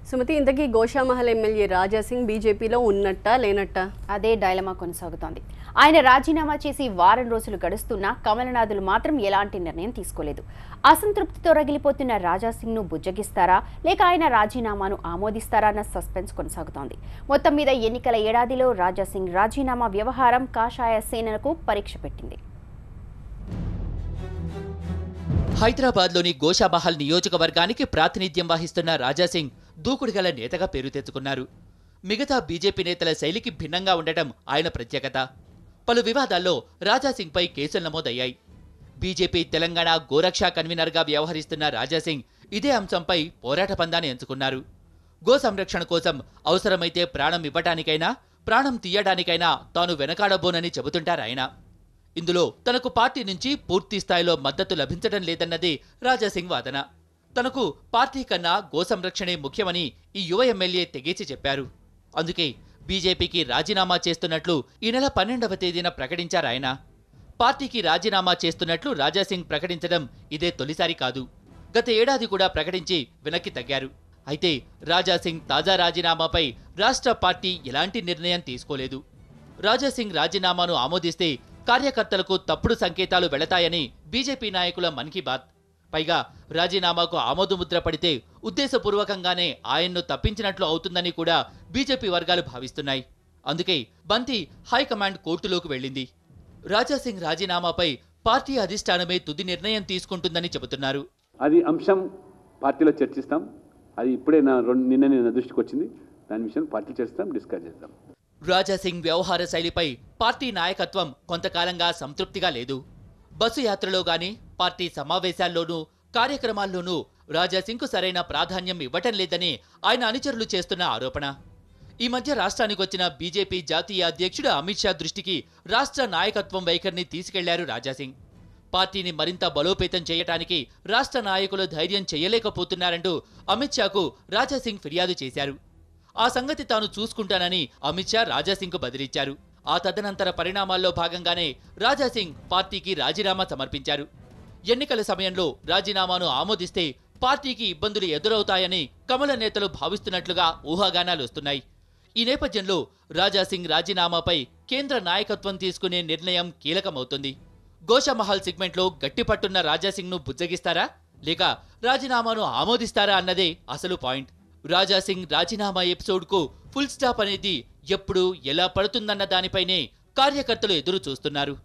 సుమతి ఇంతకీ గోషామహల్ ఎమ్మెల్యే రాజా సింగ్ బీజేపీలో ఉన్నట్టా లేనట్టా అదే డైలమా కొనసాగుతోంది ఆయన రాజీనామా చేసి వారం రోజులు గడుస్తున్నా కమలనాథులు మాత్రం ఎలాంటి నిర్ణయం తీసుకోలేదు అసంతృప్తితో రగిలిపోతున్న రాజాసింగ్ను బుజ్జగిస్తారా లేక ఆయన రాజీనామాను ఆమోదిస్తారా అన్న సస్పెన్స్ కొనసాగుతోంది మొత్తం మీద ఎన్నికల ఏడాదిలో రాజాసింగ్ రాజీనామా వ్యవహారం కాషాయ సేనకు పరీక్ష పెట్టింది హైదరాబాద్లోని గోషామహల్ నియోజకవర్గానికి ప్రాతినిధ్యం వహిస్తున్న రాజాసింగ్ దూకుడుగల నేతగా పేరు తెచ్చుకున్నారు మిగతా బీజేపీ నేతల శైలికి భిన్నంగా ఉండటం ఆయన ప్రత్యేకత పలు వివాదాల్లో రాజాసింగ్పై కేసులు నమోదయ్యాయి బీజేపీ తెలంగాణ గోరక్షా కన్వీనర్గా వ్యవహరిస్తున్న రాజాసింగ్ ఇదే అంశంపై పోరాట పందాన్ని ఎంచుకున్నారు గో సంరక్షణ కోసం అవసరమైతే ప్రాణం ఇవ్వటానికైనా ప్రాణం తీయడానికైనా తాను వెనకాడబోనని చెబుతుంటారాయన ఇందులో తనకు పార్టీ నుంచి పూర్తి స్థాయిలో మద్దతు లభించడం లేదన్నది రాజాసింగ్ వాదన తనకు పార్టీ కన్నా గో సంరక్షణే ముఖ్యమని ఈ యువ ఎమ్మెల్యే తెగేసి చెప్పారు అందుకే బీజేపీకి రాజీనామా చేస్తున్నట్లు ఈ నెల పన్నెండవ తేదీన ప్రకటించారాయన పార్టీకి రాజీనామా చేస్తున్నట్లు రాజాసింగ్ ప్రకటించడం ఇదే తొలిసారి కాదు గత ఏడాది కూడా ప్రకటించి వెనక్కి తగ్గారు అయితే రాజాసింగ్ తాజా రాజీనామాపై రాష్ట్ర పార్టీ ఎలాంటి నిర్ణయం తీసుకోలేదు రాజాసింగ్ రాజీనామాను ఆమోదిస్తే కార్యకర్తలకు తప్పుడు సంకేతాలు వెళతాయని బీజేపీ నాయకుల మన్ కీ బాత్ పైగా రాజీనామాకు ఆమోదముద్ర పడితే ఉద్దేశపూర్వకంగానే ఆయన్ను తప్పించినట్లు అవుతుందని కూడా బీజేపీ వర్గాలు భావిస్తున్నాయి అందుకే బంతి హైకమాండ్ కోర్టులోకి వెళ్ళింది రాజాసింగ్ రాజీనామాపై పార్టీ అధిష్టానమే తుది నిర్ణయం తీసుకుంటుందని చెబుతున్నారు అది అంశం పార్టీలో చర్చిస్తాం అది ఇప్పుడే నా రెండు నిన్న నా దృష్టికి వచ్చింది దాని విషయం పార్టీ చర్చిస్తాం డిస్కస్ చేస్తాం రాజాసింగ్ వ్యవహార శైలిపై పార్టీ నాయకత్వం కొంతకాలంగా సంతృప్తిగా లేదు బస్సు యాత్రలో గాని పార్టీ సమావేశాల్లోనూ కార్యక్రమాల్లోనూ రాజాసింగ్కు సరైన ప్రాధాన్యం ఇవ్వటం లేదని ఆయన అనుచరులు చేస్తున్న ఆరోపణ ఈ మధ్య రాష్ట్రానికి వచ్చిన బీజేపీ జాతీయ అధ్యక్షుడు అమిత్ షా దృష్టికి రాష్ట్ర నాయకత్వం వైఖరిని తీసుకెళ్లారు రాజాసింగ్ పార్టీని మరింత బలోపేతం చేయటానికి రాష్ట్ర నాయకులు ధైర్యం చేయలేకపోతున్నారంటూ అమిత్ షాకు రాజాసింగ్ ఫిర్యాదు చేశారు ఆ సంగతి తాను చూసుకుంటానని అమిత్ షా రాజాసింగ్కు బదిలిచ్చారు ఆ తదనంతర పరిణామాల్లో భాగంగానే రాజాసింగ్ పార్టీకి రాజీనామా సమర్పించారు ఎన్నికల సమయంలో రాజీనామాను ఆమోదిస్తే పార్టీకి ఇబ్బందులు ఎదురవుతాయని కమల నేతలు భావిస్తున్నట్లుగా ఊహాగానాలు వస్తున్నాయి ఈ నేపథ్యంలో రాజాసింగ్ రాజీనామాపై కేంద్ర నాయకత్వం తీసుకునే నిర్ణయం కీలకమవుతుంది గోషామహల్ సెగ్మెంట్లో గట్టిపట్టున్న రాజాసింగ్ను బుజ్జగిస్తారా లేక రాజీనామాను ఆమోదిస్తారా అన్నదే అసలు పాయింట్ రాజాసింగ్ రాజీనామా ఎపిసోడ్కు ఫుల్ స్టాప్ అనేది ఎప్పుడు ఎలా పడుతుందన్న దానిపైనే కార్యకర్తలు ఎదురు చూస్తున్నారు